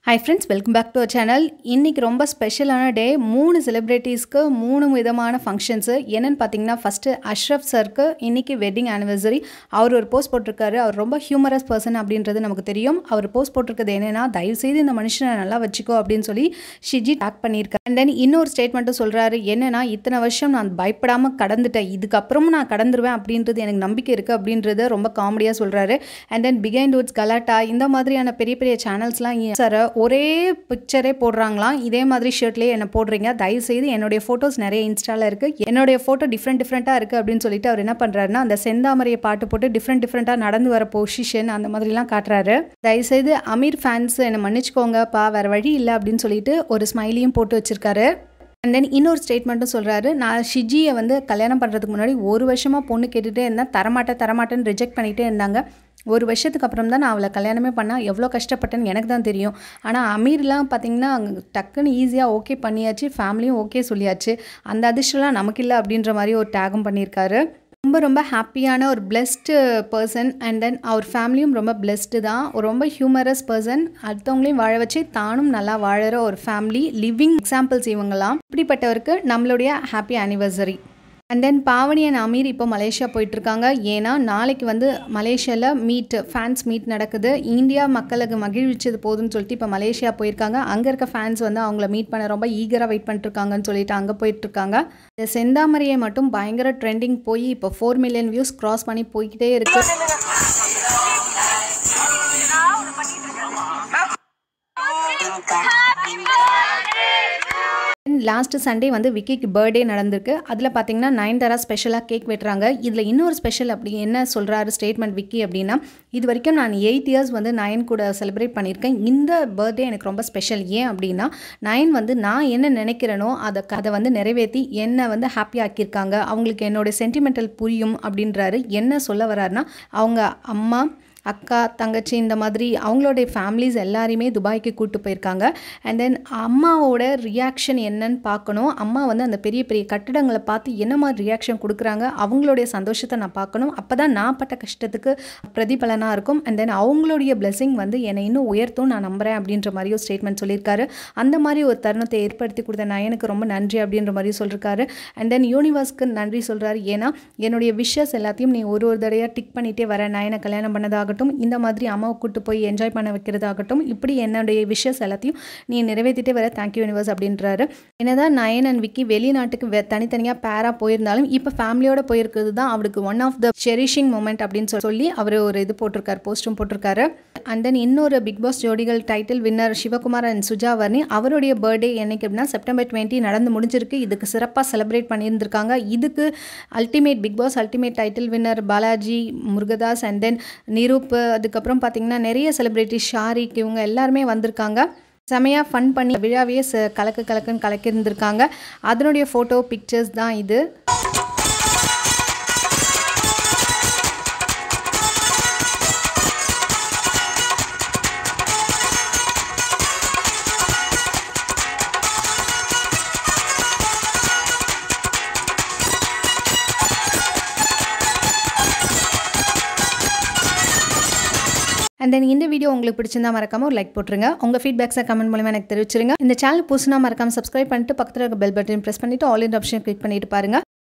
hi friends welcome back to channel இன்றைக்கி ரொம்ப ஸ்பெஷலான டே மூணு செலிப்ரிட்டிஸ்க்கு மூணு விதமான ஃபங்க்ஷன்ஸு என்னென்னு பார்த்தீங்கன்னா ஃபஸ்ட்டு அஷ்ரஃப் சருக்கு இன்றைக்கி வெட்டிங் ஆனிவர்சரி அவர் ஒரு போஸ்ட் போட்டிருக்காரு அவர் ரொம்ப ஹியூமரஸ் பர்சன் அப்படின்றது நமக்கு தெரியும் அவர் போஸ்ட் போட்டிருக்கிறது என்னென்னா தயவுசெய்து இந்த மனுஷனை நல்லா வச்சுக்கோ அப்படின்னு சொல்லி ஷிஜி டேக் பண்ணியிருக்காரு அண்ட் தென் இன்னொரு ஸ்டேட்மெண்ட்டும் சொல்கிறாரு என்னென்னா இத்தனை வருஷம் நான் பயப்படாமல் கடந்துட்டேன் இதுக்கப்புறமும் நான் கடந்துருவேன் அப்படின்றது எனக்கு நம்பிக்கை இருக்குது அப்படின்றத ரொம்ப காமெடியாக சொல்கிறாரு அண்ட் தென் பிகைண்ட் வுட்ஸ் கலாட்டா இந்த மாதிரியான பெரிய பெரிய சேனல்ஸ்லாம் சார் ஒரே பிக்சரே போடுறாங்களாம் இதே மாதிரி ஷர்ட்லேயே என்ன போடுறீங்க தயவுசெய்து என்னுடைய ஃபோட்டோஸ் நிறைய இன்ஸ்டாவில் இருக்குது என்னுடைய ஃபோட்டோ டிஃப்ரெண்ட் டிஃப்ரெண்ட்டாக இருக்குது அப்படின்னு சொல்லிட்டு அவர் என்ன பண்ணுறாருன்னா அந்த செந்தாமரையை பாட்டு போட்டு டிஃப்ரெண்ட் டிஃப்ரெண்ட்டாக நடந்து வர பொசிஷன் அந்த மாதிரிலாம் காட்டுறாரு தயவுசெய்து அமீர் ஃபேன்ஸ் என்னை மன்னிச்சுக்கோங்கப்பா வேறு வழி இல்லை அப்படின்னு சொல்லிட்டு ஒரு ஸ்மைலியும் போட்டு வச்சிருக்காரு அண்ட் தென் இன்னொரு ஸ்டேட்மெண்ட்டும் சொல்கிறாரு நான் ஷிஜியை வந்து கல்யாணம் பண்ணுறதுக்கு முன்னாடி ஒரு வருஷமாக பொண்ணு கேட்டுகிட்டே இருந்தேன் தரமாட்டேன் தரமாட்டேன்னு ரிஜெக்ட் பண்ணிகிட்டே இருந்தாங்க ஒரு வருஷத்துக்கு அப்புறம் தான் நான் அவளை கல்யாணமே பண்ணால் எவ்வளோ கஷ்டப்பட்டேன்னு எனக்கு தான் தெரியும் ஆனால் அமீர்லாம் பார்த்திங்கன்னா டக்குன்னு ஈஸியாக ஓகே பண்ணியாச்சு ஃபேமிலியும் ஓகே சொல்லியாச்சு அந்த அதிர்ஷ்டம்லாம் நமக்கு இல்லை அப்படின்ற மாதிரி ஒரு டேகும் பண்ணியிருக்காரு ரொம்ப ரொம்ப ஹாப்பியான ஒரு பிளெஸ்டு பர்சன் அண்ட் தென் அவர் ஃபேமிலியும் ரொம்ப பிளெஸ்டு தான் ஒரு ரொம்ப ஹியூமரஸ் பர்சன் அடுத்தவங்களையும் வாழ வச்சு தானும் நல்லா வாழற ஒரு ஃபேமிலி லிவிங் எக்ஸாம்பிள்ஸ் இவங்கெல்லாம் இப்படிப்பட்டவருக்கு நம்மளுடைய happy anniversary and then Pavani and Amir இப்போ மலேசியா போயிட்டுருக்காங்க ஏன்னா நாளைக்கு வந்து மலேசியாவில் மீட் ஃபேன்ஸ் மீட் நடக்குது இந்தியா மக்களுக்கு மகிழ்விச்சது போதும்னு சொல்லிட்டு இப்போ மலேசியா போயிருக்காங்க அங்கே இருக்க ஃபேன்ஸ் வந்து அவங்கள மீட் பண்ண ரொம்ப ஈகராக வெயிட் பண்ணிட்டுருக்காங்கன்னு சொல்லிட்டு அங்கே போயிட்டுருக்காங்க இந்த செந்தாமரையை மட்டும் பயங்கர ட்ரெண்டிங் போய் இப்போ ஃபோர் மில்லியன் வியூஸ் க்ராஸ் பண்ணி போய்கிட்டே இருக்கு லாஸ்ட் சண்டே வந்து விக்கிக்கு பர்த்டே நடந்திருக்கு அதில் பார்த்தீங்கன்னா நயன்தாரா ஸ்பெஷலாக கேக் வெட்டுறாங்க இதில் இன்னொரு ஸ்பெஷல் அப்படி என்ன சொல்கிறாரு ஸ்டேட்மெண்ட் விக்கி அப்படின்னா இது வரைக்கும் நான் எயிட் இயர்ஸ் வந்து நயன் கூட செலிப்ரேட் பண்ணியிருக்கேன் இந்த பர்த்டே எனக்கு ரொம்ப ஸ்பெஷல் ஏன் அப்படின்னா நயன் வந்து நான் என்ன நினைக்கிறேனோ அதை அதை வந்து நிறைவேற்றி என்னை வந்து ஹாப்பி ஆக்கியிருக்காங்க அவங்களுக்கு என்னோட சென்டிமெண்டல் புரியும் அப்படின்றாரு என்ன சொல்ல வர்றாருன்னா அவங்க அம்மா அக்கா தங்கச்சி இந்த மாதிரி அவங்களுடைய ஃபேமிலிஸ் எல்லாரையுமே துபாய்க்கு கூப்பிட்டு போயிருக்காங்க அண்ட் தென் அம்மாவோட ரியாக்ஷன் என்னன்னு பார்க்கணும் அம்மா வந்து அந்த பெரிய பெரிய கட்டிடங்களை பார்த்து என்ன மாதிரி ரியாக்ஷன் கொடுக்குறாங்க அவங்களுடைய சந்தோஷத்தை நான் பார்க்கணும் அப்போ தான் நான் பட்ட கஷ்டத்துக்கு பிரதிபலனாக இருக்கும் அண்ட் தென் அவங்களுடைய பிளெஸிங் வந்து என்னை இன்னும் உயர்த்தும் நான் நம்புகிறேன் அப்படின்ற மாதிரி ஒரு ஸ்டேட்மெண்ட் சொல்லியிருக்காரு அந்த மாதிரி ஒரு தருணத்தை ஏற்படுத்தி கொடுத்த நான் எனக்கு ரொம்ப நன்றி அப்படின்ற மாதிரி சொல்லியிருக்காரு அண்ட் தென் யூனிவர்ஸ்க்கு நன்றி சொல்கிறாரு ஏன்னா என்னுடைய விஷஸ் எல்லாத்தையும் நீ ஒரு ஒரு தடையாக டிக் பண்ணிகிட்டே வர நயனை கல்யாணம் பண்ணதாகட்டும் ஆகட்டும் இந்த மாதிரி அம்மாவை கூட்டு போய் என்ஜாய் பண்ண வைக்கிறதாகட்டும் இப்படி என்னுடைய விஷஸ் எல்லாத்தையும் நீ நிறைவேற்றிட்டே வர தேங்க்யூ யூனிவர்ஸ் அப்படின்றாரு என்னதான் நயன் அண்ட் விக்கி வெளிநாட்டுக்கு தனித்தனியாக பேராக போயிருந்தாலும் இப்போ ஃபேமிலியோட போயிருக்கிறது தான் அவருக்கு one of the cherishing moment அப்படின்னு சொல்லி அவர் ஒரு இது போட்டிருக்காரு போஸ்ட்டும் போட்டிருக்காரு அண்ட் தென் இன்னொரு பிக் பாஸ் ஜோடிகள் title winner Sivakumar and Sujavarni அவருடைய பர்த்டே என்னைக்கு அப்படின்னா செப்டம்பர் டுவெண்ட்டி நடந்து முடிஞ்சிருக்கு இதுக்கு சிறப்பாக செலிப்ரேட் பண்ணியிருந்திருக்காங்க இதுக்கு ultimate big boss ultimate title winner Balaji Murugadoss and then Niroop அதுக்கப்புறம் பார்த்திங்கன்னா நிறைய செலிப்ரிட்டி ஷாரிக் இவங்க எல்லாருமே வந்திருக்காங்க செமையாக ஃபன் பண்ணி விழாவையே ச கலக்கு கலக்குன்னு கலக்கியிருந்திருக்காங்க அதனுடைய ஃபோட்டோ பிக்சர்ஸ் தான் இது அண்ட் தென் இந்த வீடியோ உங்களுக்கு பிடிச்சிருந்தா மறக்காம ஒரு லைக் போட்டுருங்க உங்கள் ஃபீட்பேக்ஸை கமெண்ட் மூலமாக எனக்கு தெரிவிச்சிருங்க இந்த சேனல் புதுசுனா மறக்காம சப்ஸ்கிரைப் பண்ணிட்டு பக்கத்தில் இருக்க பெல் பட்டன் ப்ரெஸ் பண்ணிட்டு ஆல் இன் ஆப்ஷன் கிளிக் பண்ணிட்டு பாருங்க